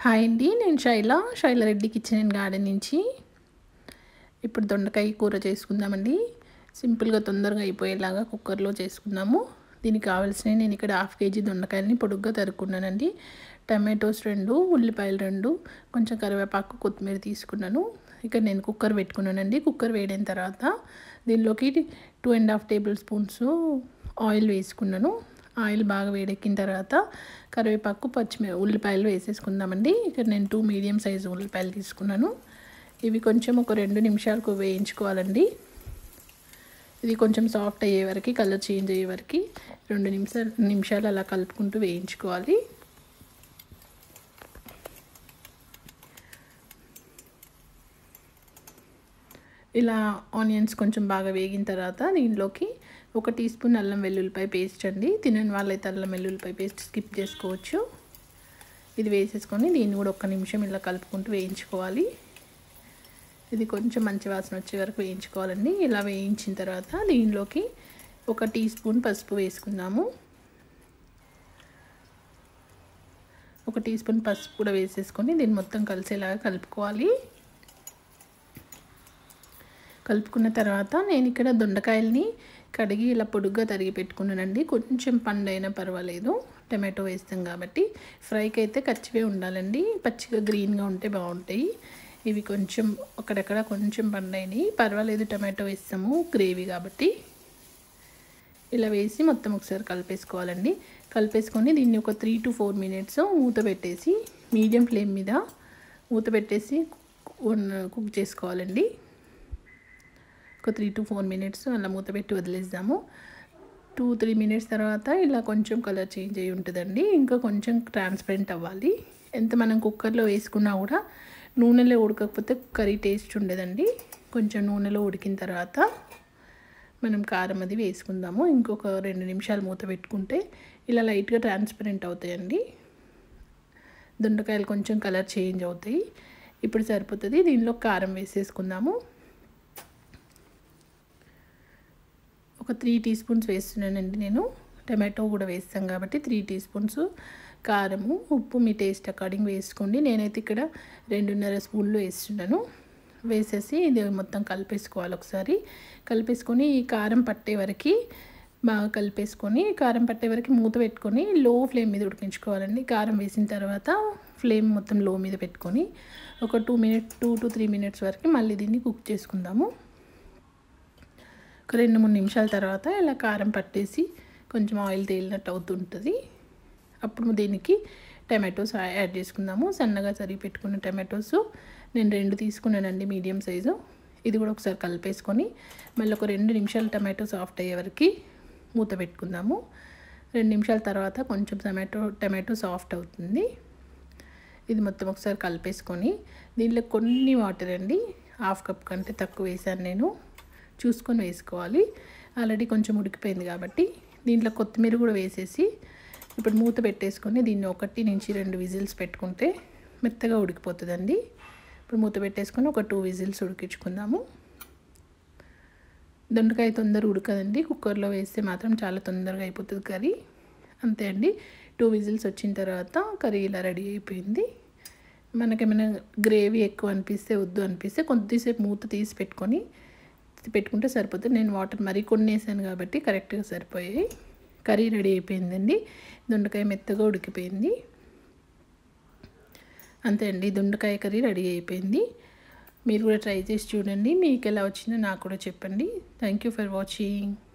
hi అండి నేను Shaila Shaila Reddy kitchen and garden నుంచి ఇప్పుడు దొండకాయ కూర చేసుకుందామండి సింపుల్గా తొందరగా అయిపోయేలాగా కుక్కర్లో చేసుకుందాము దీనికి కావాల్సినవి నేను ఇక్కడ హాఫ్ కేజీ దొండకాయలని పొడుగ్గా తరుక్కున్నానండి టమాటోస్ రెండు ఉల్లిపాయలు రెండు కొంచెం కరివేపాకు కొత్తిమీర తీసుకున్నాను ఇక్కడ నేను కుక్కర్ పెట్టుకున్నానండి కుక్కర్ వేడిన తర్వాత దీనిలోకి two and half tablespoons oil వేసుకున్నాను ఆయిల్ బాగా వేడెక్కిన తర్వాత కరివేపాకు పచ్చిమిర ఉల్లిపాయలు వేసేసుకుందామండి ఇక్కడ నేను టూ మీడియం సైజు ఉల్లిపాయలు తీసుకున్నాను ఇవి కొంచెం ఒక రెండు నిమిషాలకు వేయించుకోవాలండి ఇది కొంచెం సాఫ్ట్ అయ్యే వరకు కలర్ చేంజ్ అయ్యే వరకు రెండు నిమిషాలు నిమిషాలు అలా కలుపుకుంటూ వేయించుకోవాలి ఇలా ఆనియన్స్ కొంచెం బాగా వేగిన తర్వాత దీనిలోకి ఒక టీ స్పూన్ అల్లం వెల్లుల్లిపాయ పేస్ట్ అండి తినని వాళ్ళైతే అల్లం వెల్లుల్లిపాయ పేస్ట్ స్కిప్ చేసుకోవచ్చు ఇది వేసేసుకొని దీన్ని కూడా ఒక్క నిమిషం ఇలా కలుపుకుంటూ వేయించుకోవాలి ఇది కొంచెం మంచి వాసన వచ్చే వరకు వేయించుకోవాలండి ఇలా వేయించిన తర్వాత దీనిలోకి ఒక టీ స్పూన్ పసుపు వేసుకుందాము ఒక టీ స్పూన్ పసుపు కూడా వేసేసుకొని దీన్ని మొత్తం కలిసేలాగా కలుపుకోవాలి కలుపుకున్న తర్వాత నేను ఇక్కడ దొండకాయల్ని కడిగి ఇలా పొడుగ్గా తరిగి పెట్టుకున్నానండి కొంచెం పండైనా పర్వాలేదు టమాటో వేస్తాం కాబట్టి ఫ్రైకి అయితే కచ్చివే ఉండాలండి పచ్చిగా గ్రీన్గా ఉంటే బాగుంటాయి ఇవి కొంచెం అక్కడక్కడ కొంచెం పండైనవి పర్వాలేదు టమాటో వేస్తాము గ్రేవీ కాబట్టి ఇలా వేసి మొత్తం ఒకసారి కలిపేసుకోవాలండి కలిపేసుకొని దీన్ని ఒక త్రీ టు ఫోర్ మినిట్స్ మూత పెట్టేసి మీడియం ఫ్లేమ్ మీద మూత పెట్టేసి కుక్ చేసుకోవాలండి ఒక త్రీ టు ఫోర్ మినిట్స్ అలా మూత పెట్టి వదిలేద్దాము టూ త్రీ మినిట్స్ తర్వాత ఇలా కొంచెం కలర్ చేంజ్ అయ్యి ఉంటుందండి ఇంకా కొంచెం ట్రాన్స్పరెంట్ అవ్వాలి ఎంత మనం కుక్కర్లో వేసుకున్నా కూడా నూనెలో ఉడకకపోతే కర్రీ టేస్ట్ ఉండదండి కొంచెం నూనెలో ఉడికిన తర్వాత మనం కారం అది వేసుకుందాము ఇంకొక రెండు నిమిషాలు మూత పెట్టుకుంటే ఇలా లైట్గా ట్రాన్స్పరెంట్ అవుతాయండి దొండకాయలు కొంచెం కలర్ చేంజ్ అవుతాయి ఇప్పుడు సరిపోతుంది దీనిలో కారం వేసేసుకుందాము ఒక త్రీ టీ స్పూన్స్ వేస్తున్నానండి నేను టమాటో కూడా వేస్తాం కాబట్టి త్రీ టీ స్పూన్స్ కారము ఉప్పు మీ టేస్ట్ అకార్డింగ్ వేసుకోండి నేనైతే ఇక్కడ రెండున్నర స్పూన్లు వేస్తున్నాను వేసేసి ఇది మొత్తం కలిపేసుకోవాలి ఒకసారి కలిపేసుకొని ఈ కారం పట్టే వరకు బాగా కలిపేసుకొని కారం పట్టే వరకు మూత పెట్టుకొని లో ఫ్లేమ్ మీద ఉడికించుకోవాలండి కారం వేసిన తర్వాత ఫ్లేమ్ మొత్తం లో మీద పెట్టుకొని ఒక two minute two to three minutes వరకు మళ్ళీ దీన్ని కుక్ చేసుకుందాము ఒక రెండు మూడు నిమిషాల తర్వాత ఇలా కారం పట్టేసి కొంచెం ఆయిల్ తేలినట్టు అవుతుంటుంది అప్పుడు దీనికి టమాటోస్ యాడ్ చేసుకుందాము సన్నగా సరిగి పెట్టుకున్న టమాటోస్ నేను రెండు తీసుకున్నానండి మీడియం సైజు ఇది కూడా ఒకసారి కలిపేసుకొని మళ్ళీ ఒక రెండు నిమిషాలు టమాటో సాఫ్ట్ అయ్యే వరకు మూత పెట్టుకుందాము రెండు నిమిషాల తర్వాత కొంచెం టమాటో టమాటో సాఫ్ట్ అవుతుంది ఇది మొత్తం ఒకసారి కలిపేసుకొని దీనిలో కొన్ని వాటర్ అండి హాఫ్ కప్ కంటే తక్కువ వేసాను నేను చూసుకొని వేసుకోవాలి ఆల్రెడీ కొంచెం ఉడికిపోయింది కాబట్టి దీంట్లో కొత్తిమీర కూడా వేసేసి ఇప్పుడు మూత పెట్టేసుకొని దీన్ని ఒకటి నుంచి రెండు విజిల్స్ పెట్టుకుంటే మెత్తగా ఉడికిపోతుందండి ఇప్పుడు మూత పెట్టేసుకొని ఒక టూ విజిల్స్ ఉడికించుకుందాము దొండకాయ తొందర ఉడకదండి కుక్కర్లో వేస్తే మాత్రం చాలా తొందరగా అయిపోతుంది కర్రీ అంతే అండి టూ విజిల్స్ వచ్చిన తర్వాత కర్రీ ఇలా రెడీ అయిపోయింది మనకేమైనా గ్రేవీ ఎక్కువ అనిపిస్తే వద్దు అనిపిస్తే కొద్దిసేపు మూత తీసి పెట్టుకొని పెట్టుకుంటే సరిపోతుంది నేను వాటర్ మరీ కొన్ని వేసాను కాబట్టి కరెక్ట్గా సరిపోయాయి కర్రీ రెడీ అయిపోయిందండి దొండకాయ మెత్తగా ఉడికిపోయింది అంతే అండి దొండకాయ కర్రీ రెడీ అయిపోయింది మీరు కూడా ట్రై చేసి చూడండి మీకు ఎలా వచ్చిందో నాకు కూడా చెప్పండి థ్యాంక్ యూ ఫర్ వాచింగ్